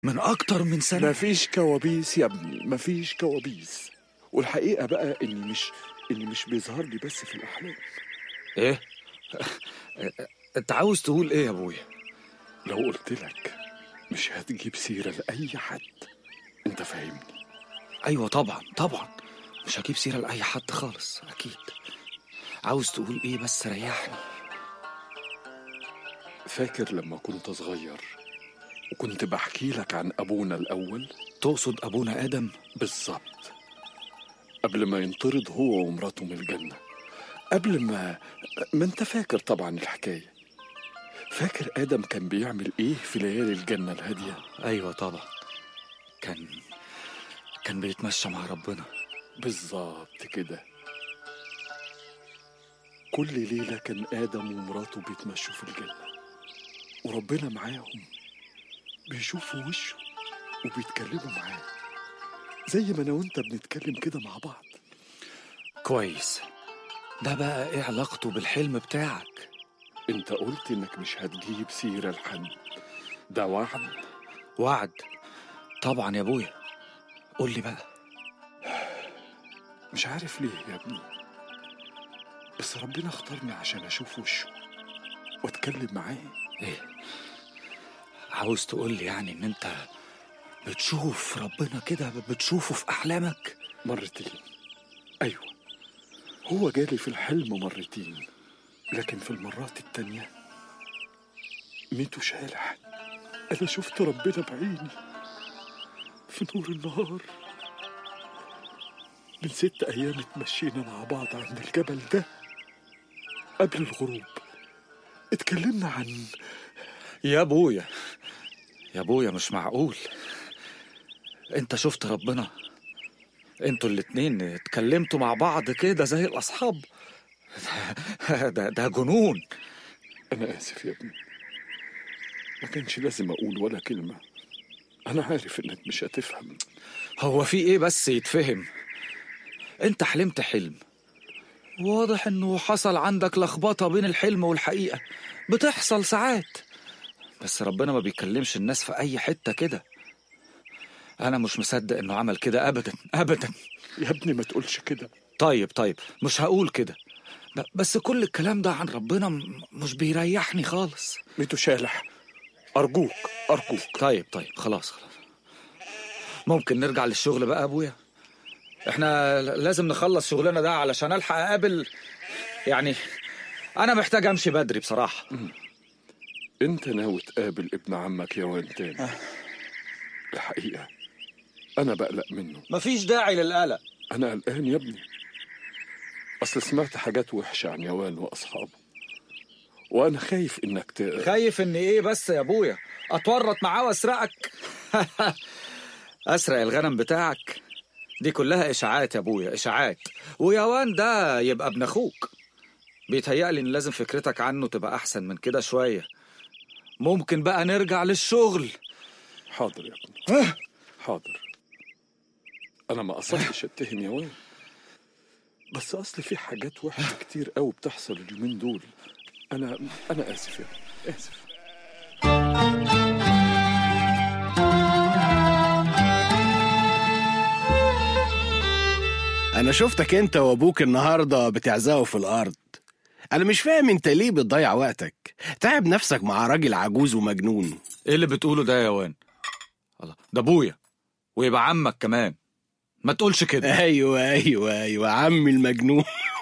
من اكتر من سنه مفيش كوابيس يا ابني مفيش كوابيس والحقيقة بقى إني مش إني مش بيظهر لي بس في الأحلام ايه انت عاوز تقول ايه يا ابويا لو قلت لك مش هتجيب سيرة لأي حد أنت فاهمني ايوه طبعا طبعا مش هجيب سيره لاي حد خالص اكيد عاوز تقول ايه بس ريحني فاكر لما كنت صغير وكنت بحكي لك عن أبونا الأول تقصد ابونا ادم بالظبط قبل ما ينطرد هو ومراته من الجنة قبل ما ما انت فاكر طبعا الحكاية فاكر آدم كان بيعمل ايه في ليالي الجنة الهادية ايوه طبعا كان كان بيتمشى مع ربنا بالظبط كده كل ليلة كان آدم ومراته بيتمشوا في الجنة وربنا معاهم بيشوفوا وشه وبيتكلموا معاه زي ما أنا وأنت بنتكلم كده مع بعض كويس ده بقى ايه علاقته بالحلم بتاعك أنت قلت إنك مش هتجيب سيرة لحد ده وعد وعد طبعا يا ابويا قول لي بقى مش عارف ليه يا ابني بس ربنا اختارني عشان أشوف وشه وأتكلم معاه ايه عاوز تقول لي يعني ان انت بتشوف ربنا كده بتشوفه في احلامك مرتين أيوة هو جالي في الحلم مرتين لكن في المرات التانية ميتو شالح أنا شفت ربنا بعيني في نور النهار من ست أيام اتمشينا مع بعض عند الجبل ده قبل الغروب اتكلمنا عن يا ابويا يا ابويا مش معقول انت شفت ربنا انتوا الاتنين اتكلمتوا مع بعض كده زي الاصحاب ده ده, ده جنون أنا آسف يا ابني ما كانش لازم أقول ولا كلمة أنا عارف إنك مش هتفهم هو في ايه بس يتفهم انت حلمت حلم واضح انه حصل عندك لخبطة بين الحلم والحقيقة بتحصل ساعات بس ربنا ما بيكلمش الناس في اي حتة كده انا مش مصدق انه عمل كده ابدا ابدا يا ابني ما تقولش كده طيب طيب مش هقول كده ب- بس كل الكلام ده عن ربنا م- مش بيريحني خالص ميتو شالح أرجوك أرجوك طيب طيب خلاص خلاص ممكن نرجع للشغل بقى يا ابويا احنا ل- لازم نخلص شغلنا ده علشان الحق اقابل يعني انا محتاج امشي بدري بصراحة أنت ناوي تقابل ابن عمك يا وان تاني الحقيقة أنا بقلق منه مفيش داعي للقلق أنا قلقان يا ابني أصل سمعت حاجات وحشة عن يوان وأصحابه وأنا خايف إنك ت... خايف ان ايه بس يا ابويا اتورط معاه واسرقك اسرق الغنم بتاعك دي كلها اشاعات يا ابويا اشاعات ويوان ده يبقى ابن اخوك بيتهيألي ان لازم فكرتك عنه تبقى احسن من كده شويه ممكن بقى نرجع للشغل حاضر يا ابني حاضر أنا ما قصدتش أتهم يوان بس أصل في حاجات وحشة كتير قوي بتحصل اليومين دول أنا أنا آسف يا ابني آسف انا شفتك انت وابوك النهارده بتعزقوا في الارض انا مش فاهم انت ليه بتضيع وقتك تعب نفسك مع راجل عجوز ومجنون ايه اللي بتقوله ده يا يوان الله ده ابويا ويبقى عمك كمان ما تقولش كده ايوه ايوه ايوه عمي المجنون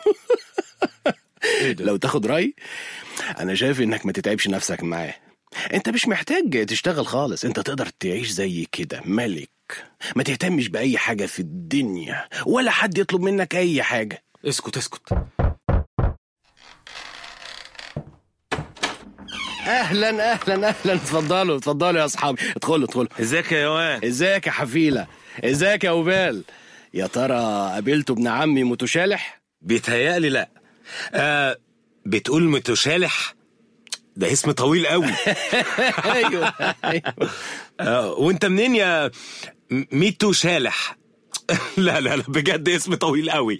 ايه ده لو تاخد راي انا شايف انك ما تتعبش نفسك معاه انت مش محتاج تشتغل خالص انت تقدر تعيش زي كده ملك ما تهتمش باي حاجه في الدنيا ولا حد يطلب منك اي حاجه اسكت اسكت اهلا اهلا اهلا اتفضلوا اتفضلوا يا اصحابي ادخلوا ادخلوا ازيك يا يوان ازيك يا حفيله ازيك يا وبال يا ترى قابلتوا ابن عمي متشالح بيتهيألي لا آه بتقول متشالح ده اسم طويل قوي ايوه ايوه آه وانت منين يا م- ميتو شالح لا لا لا بجد اسم طويل قوي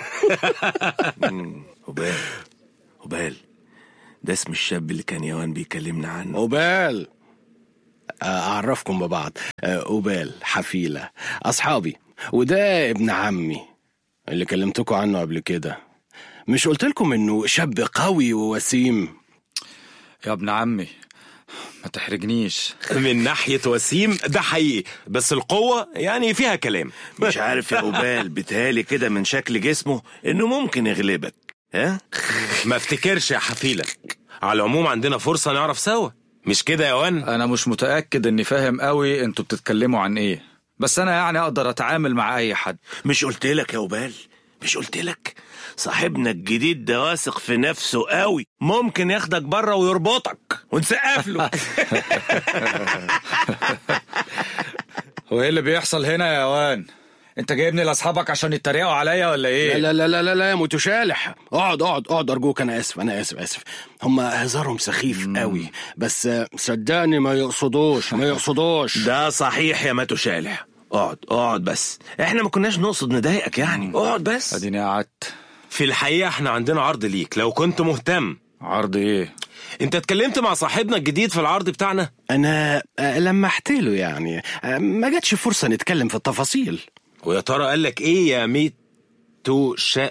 وبال وبال ده اسم الشاب اللي كان يوان بيكلمنا عنه وبال آه، اعرفكم ببعض آه، قبال حفيله اصحابي وده ابن عمي اللي كلمتكم عنه قبل كده مش قلت لكم انه شاب قوي ووسيم يا ابن عمي ما تحرجنيش من ناحية وسيم ده حقيقي بس القوة يعني فيها كلام مش عارف يا قبال بيتهيألي كده من شكل جسمه انه ممكن يغلبك ها ما افتكرش يا حفيلة على العموم عندنا فرصة نعرف سوا مش كده يا وان انا مش متاكد اني فاهم قوي انتوا بتتكلموا عن ايه بس انا يعني اقدر اتعامل مع اي حد مش قلت لك يا قبال مش قلت لك صاحبنا الجديد ده واثق في نفسه قوي ممكن ياخدك بره ويربطك ونسقف له هو ايه اللي بيحصل هنا يا وان انت جايبني لاصحابك عشان يتريقوا عليا ولا ايه لا لا لا لا لا يا متشالح اقعد اقعد اقعد ارجوك انا اسف انا اسف اسف هم هزارهم سخيف قوي بس آه، صدقني ما يقصدوش ما يقصدوش ده صحيح يا ماتو شالح اقعد اقعد بس احنا ما كناش نقصد نضايقك يعني اقعد بس اديني قعدت في الحقيقة احنا عندنا عرض ليك لو كنت مهتم عرض ايه انت اتكلمت مع صاحبنا الجديد في العرض بتاعنا انا آه، لمحت له يعني آه، ما جاتش فرصه نتكلم في التفاصيل ويا ترى قال لك ايه يا ميت تو شا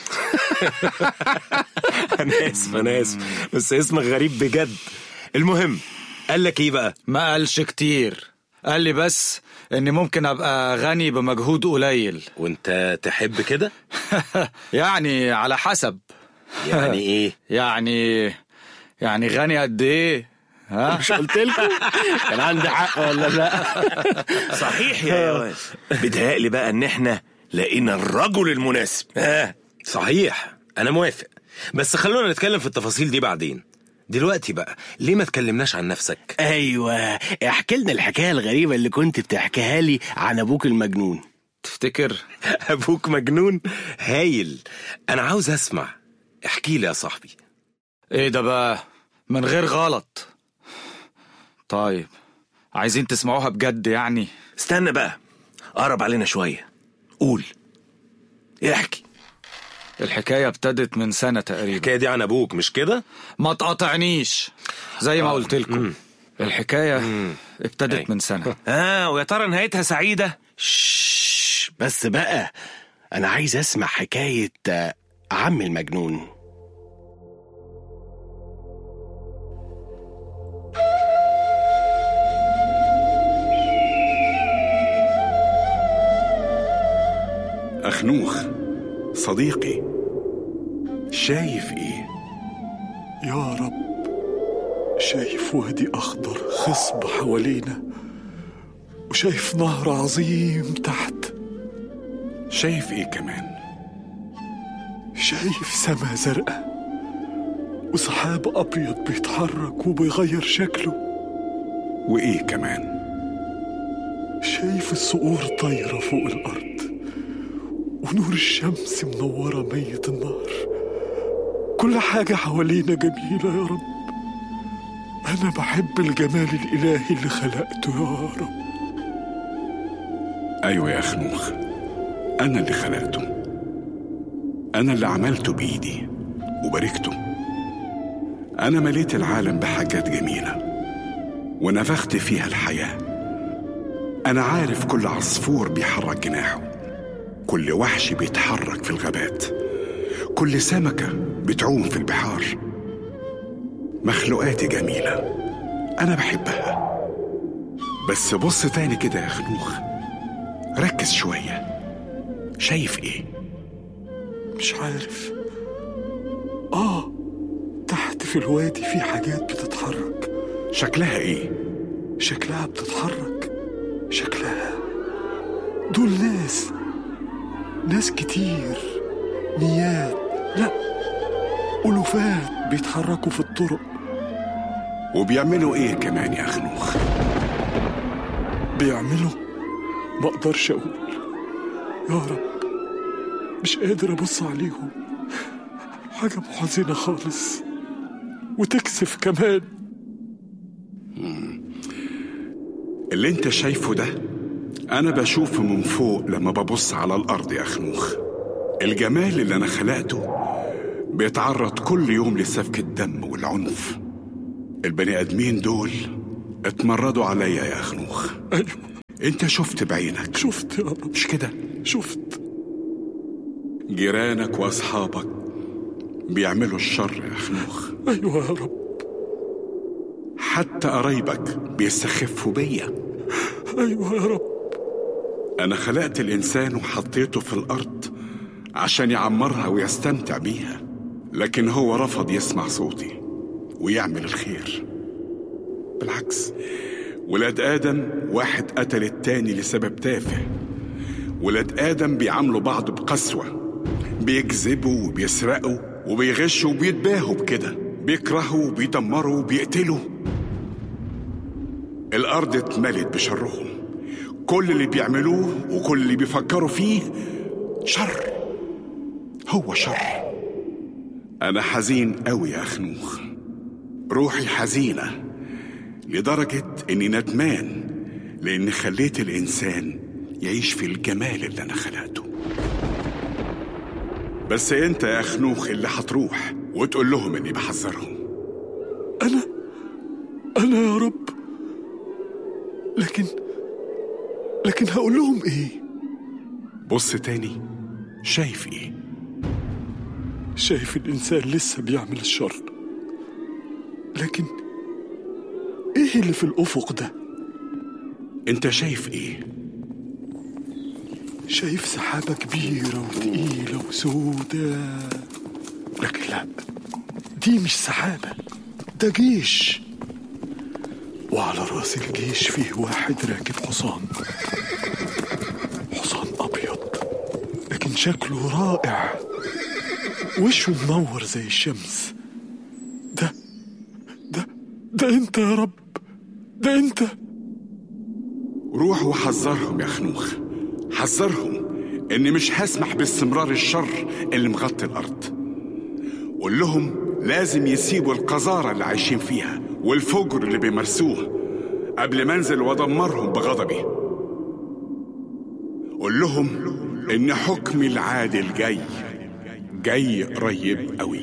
انا اسف انا اسف بس اسمك غريب بجد المهم قال لك ايه بقى ما قالش كتير قال لي بس اني ممكن ابقى غني بمجهود قليل وانت تحب كده يعني على حسب يعني ايه يعني يعني غني قد ايه ها مش قلت لكم كان عندي حق ولا لا صحيح يا يوان بيتهيألي بقى ان احنا لقينا الرجل المناسب ها صحيح انا موافق بس خلونا نتكلم في التفاصيل دي بعدين دلوقتي بقى ليه ما تكلمناش عن نفسك ايوه احكي لنا الحكايه الغريبه اللي كنت بتحكيها لي عن ابوك المجنون تفتكر ابوك مجنون هايل انا عاوز اسمع احكي لي يا صاحبي ايه ده بقى من غير غلط طيب عايزين تسمعوها بجد يعني استنى بقى قرب علينا شوية قول احكي الحكاية ابتدت من سنة تقريبا الحكايه دي عن ابوك مش كده ما تقاطعنيش زي ما قلت لكم الحكاية أي. ابتدت من سنة اه ويا ترى نهايتها سعيدة شش بس بقى انا عايز اسمع حكايه آه، عم المجنون أخنوخ صديقي شايف إيه؟ يا رب شايف وادي أخضر خصب حوالينا وشايف نهر عظيم تحت شايف إيه كمان؟ شايف سما زرقاء وسحاب أبيض بيتحرك وبيغير شكله وإيه كمان؟ شايف الصقور طايرة فوق الأرض ونور الشمس منورة مية النهر كل حاجة حوالينا جميلة يا رب أنا بحب الجمال الإلهي اللي خلقته يا رب أيوة يا أخنوخ أنا اللي خلقته أنا اللي عملته بإيدي وباركته أنا مليت العالم بحاجات جميلة ونفخت فيها الحياة أنا عارف كل عصفور بيحرك جناحه كل وحش بيتحرك في الغابات كل سمكة بتعوم في البحار مخلوقاتي جميلة أنا بحبها بس بص تاني كده يا خنوخ ركز شوية شايف ايه؟ مش عارف آه تحت في الوادي في حاجات بتتحرك شكلها ايه؟ شكلها بتتحرك شكلها دول ناس ناس كتير ميات لا ألوفات بيتحركوا في الطرق وبيعملوا ايه كمان يا خنوخ؟ بيعملوا ما اقدرش اقول يا رب مش قادر ابص عليهم حاجة محزنة خالص وتكسف كمان اللي انت شايفه ده انا بشوفه من فوق لما ببص على الارض يا خنوخ الجمال اللي انا خلقته بيتعرض كل يوم لسفك الدم والعنف البني ادمين دول اتمردوا عليا يا أخنوخ ايوه انت شفت بعينك شفت يا رب مش كده شفت جيرانك وأصحابك بيعملوا الشر يا أخنوخ ايوه يا رب حتى قرايبك بيستخفوا بيا ايوه يا رب أنا خلقت الإنسان وحطيته في الأرض عشان يعمرها ويستمتع بيها لكن هو رفض يسمع صوتي ويعمل الخير بالعكس ولاد آدم واحد قتل التاني لسبب تافه ولاد آدم بيعاملوا بعض بقسوة بيكذبوا وبيسرقوا وبيغشوا وبيتباهوا بكده بيكرهوا وبيدمروا وبيقتلوا الأرض اتملت بشرهم كل اللي بيعملوه وكل اللي بيفكروا فيه شر هو شر أنا حزين أوي يا أخنوخ روحي حزينة لدرجة إني ندمان لأني خليت الإنسان يعيش في الجمال اللي أنا خلقته بس أنت يا أخنوخ اللي هتروح وتقول لهم إني بحذرهم انا انا يا رب لكن لكن هقول لهم ايه بص تاني شايف إيه شايف الإنسان لسه بيعمل الشر لكن إيه اللي في الأفق ده؟ أنت شايف إيه شايف سحابة كبيرة وتقيلة وسودة لكن لا دي مش سحابة ده جيش وعلى راس الجيش فيه واحد راكب حصان حصان أبيض لكن شكله رائع وشه منور زي الشمس ده ده ده انت يا رب ده انت روح وحذرهم يا خنوخ حذرهم اني مش هسمح باستمرار الشر اللي مغطي الارض قول لهم لازم يسيبوا القذارة اللي عايشين فيها والفجر اللي بيمارسوه قبل ما انزل وادمرهم بغضبي قول لهم ان حكمي العادل جاي جاي قريب قوي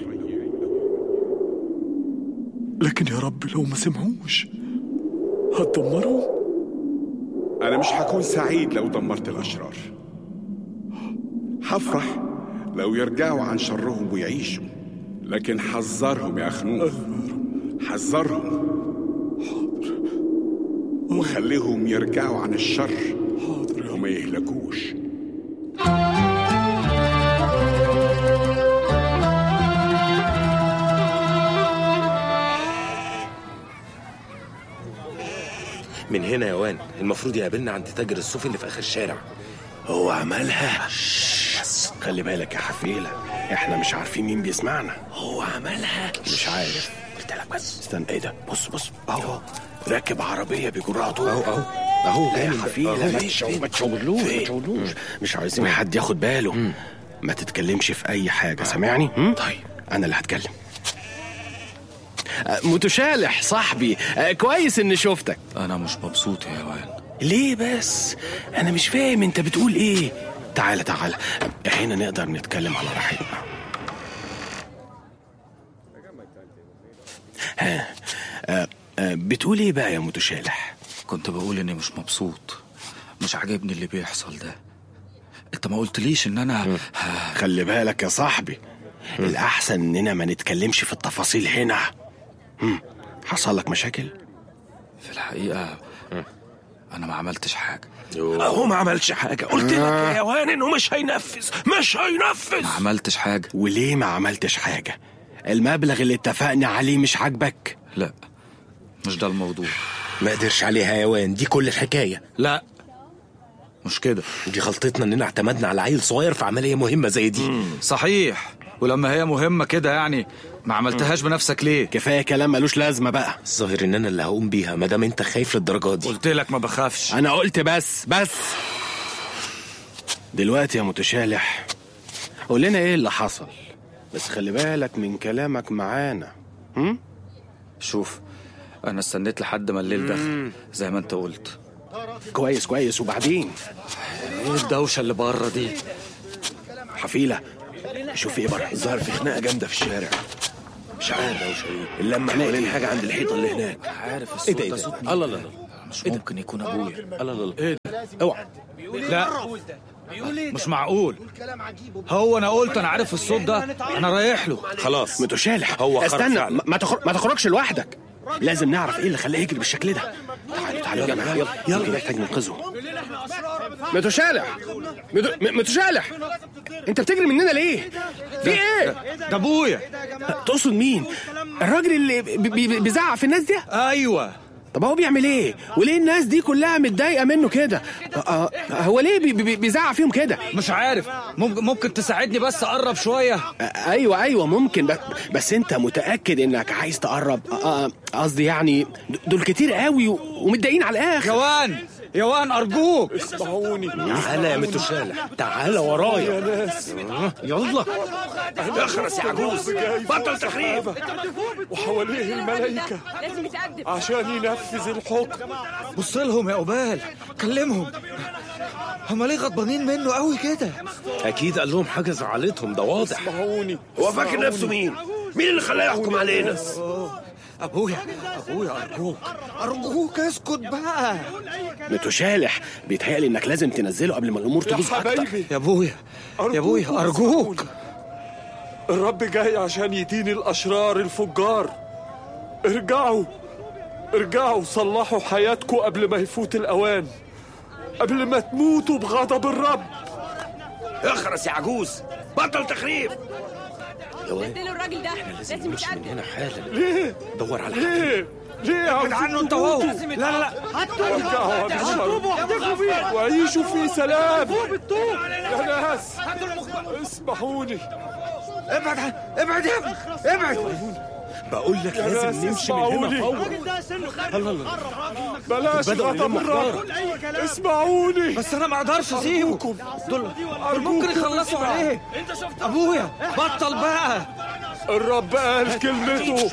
لكن يا رب لو ما سمعوش هتدمرهم انا مش هكون سعيد لو دمرت الاشرار هفرح لو يرجعوا عن شرهم ويعيشوا لكن حذرهم يا اخنوخ حذرهم وخليهم يرجعوا عن الشر حاضر يا وما يهلكوش من هنا يا وان المفروض يقابلنا عند تاجر الصوف اللي في اخر الشارع هو عملها بس خلي بالك يا حفيلة احنا مش عارفين مين بيسمعنا هو عملها مش عارف قلت لك بس استنى ايه ده بص بص اهو راكب عربية بيجرها طول اهو اهو اهو لا يا جاي. حفيلة أهو. ما تشو- ما تشوجلوش ما تشوجلوش مش عايزين حد ياخد باله ما تتكلمش في اي حاجة سامعني هم؟ طيب. انا اللي هتكلم آه، متشالح صاحبي آه، كويس اني شفتك أنا مش مبسوط يا وان ليه بس انا مش فاهم انت بتقول ايه تعالى تعالى هنا نقدر نتكلم على راحتنا ها آه، آه، بتقول ايه بقى يا متشالح كنت بقول إني مش مبسوط مش عاجبني اللي بيحصل ده أنت ما قلتليش إن أنا خلي بالك يا صاحبي الاحسن اننا ما نتكلمش في التفاصيل هنا هم، حصل لك مشاكل في الحقيقة أنا ما عملتش حاجة هو ما عملش حاجه قلت لك يا وان انه مش هينفذ مش هينفذ ما عملتش حاجة وليه ما عملتش حاجه المبلغ اللي اتفقنا عليه مش عاجبك لا مش ده الموضوع ما قدرش عليها يا وان دي كل الحكايه لا مش كده دي غلطتنا اننا اعتمدنا على عيل صغير في عمليه مهمه زي دي صحيح ولما هي مهمة كده يعني ما عملتهاش بنفسك ليه كفايه كلام ملوش لازمه بقى الظاهر ان انا اللي هقوم بيها ما دام انت خايف للدرجه دي قلت لك ما بخافش انا قلت بس بس دلوقتي يا متشالح قول لنا ايه اللي حصل بس خلي بالك من كلامك معانا هم؟ شوف انا استنيت لحد ما الليل دخل زي ما انت قلت كويس كويس وبعدين ايه الدوشة اللي بره دي حفيلة شوف ايه بره الظاهر في خناقة جامدة في الشارع مش عارف اللمة حوالين حاجة عند الحيطة اللي هناك عارف الصوت ايه ده ايه ده ده صوت الله مين الله الله مش ممكن يكون ابويا الله الله ايه ده اوعى لا مش معقول هو انا قلت انا عارف الصوت ده انا رايح له خلاص متشالح هو خرج استنى فعلا. ما, ما, تخر... ما تخرجش لوحدك لازم نعرف ايه اللي خلاه يجري بالشكل ده تعالوا تعالوا يا جماعه يلا يلا نحتاج ننقذه متشالح مت- م- متشالح انت بتجري مننا ليه؟ في ايه؟ ده ابويا تقصد مين؟ الراجل اللي بي- بي- بيزعق في الناس دي؟ ايوه طب هو بيعمل ايه؟ وليه الناس دي كلها متضايقه منه كده؟ آه، آه، هو ليه بي- بي- بيزعق فيهم كده؟ مش عارف ممكن ممكن تساعدني بس اقرب شويه آه، ايوه ايوه ممكن بس, بس انت متاكد انك عايز تقرب آه، آه، قصدي يعني د- دول كتير قوي و- ومتضايقين على الاخر يوان يوان ارجوك اسمعوني تعالى يا متشالح تعالى ورايا يا ناس يلا اخرس يا عجوز بطل تخريب وحواليه الملائكة لازم يتقدم عشان ينفذ الحكم بص لهم يا قبال كلمهم هما ليه غضبانين منه قوي كده اكيد قال لهم حاجه زعلتهم ده واضح اسمعوني هو فاكر نفسه مين؟ مين اللي خلاه يحكم علينا؟ ابويا ابويا ارجوك ارجوك اسكت بقى متشالح بيتهيألي انك لازم تنزله قبل ما الامور يا تبوظ اكتر حبايبي يا ابويا يا ابويا ارجوك الرب جاي عشان يدين الأشرار الفجار ارجعوا ارجعوا صلحوا حياتكم قبل ما يفوت الأوان قبل ما تموتوا بغضب الرب اخرس يا عجوز بطل تخريب نزلوا الراجل ده لازم يتقدم هنا حالا ليه؟ دور على ليه؟ ليه عاوزين عنه انت وهو تموتوا؟ لا لا لا ارجعوا يا بشر وعيشوا في سلام يا ناس اسمحوني ابعد عن- ابعد يا ابني ابعد بقول لك يا ناس لازم نمشي من هنا اسمعوني. فورا الله الله بلاش بدأوا غضب يلموا الرب اسمعوني بس انا ما اقدرش اسيبه دول دول ممكن يخلصوا عليه ابويا بطل بقى الرب قال كلمته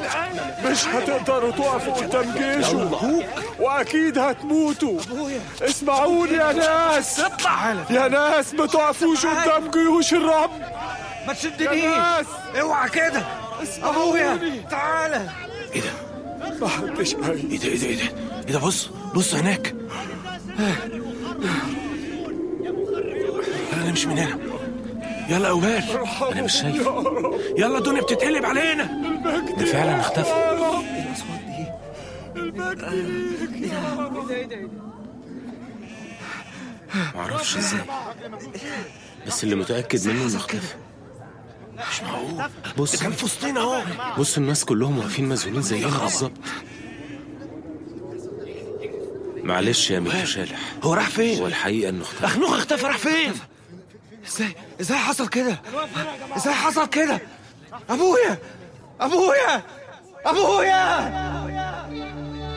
مش هتقدروا تقفوا قدام جيشه واكيد هتموتوا اسمعوني يا ناس يا ناس ما تقفوش قدام جيوش الرب ما يا تشدنيش ناس اوعى كده ابويا تعالى ما حدش قال ايه ده ايه ده ايه ده ايه ده بص بص هناك يلا نمشي من هنا يلا يا قبال انا مش شايف. يلا الدنيا بتتقلب علينا ده فعلا اختفى معرفش ازاي بس اللي متاكد منه انه اختفى مش معقول بص كان في وسطنا اهو بص الناس كلهم واقفين مذهولين زينا بالظبط معلش يا متشالح هو راح فين هو الحقيقه انه اختفى اخنوخ اختفى راح فين ازاي ازاي حصل كده ازاي حصل كده ابويا ابويا ابويا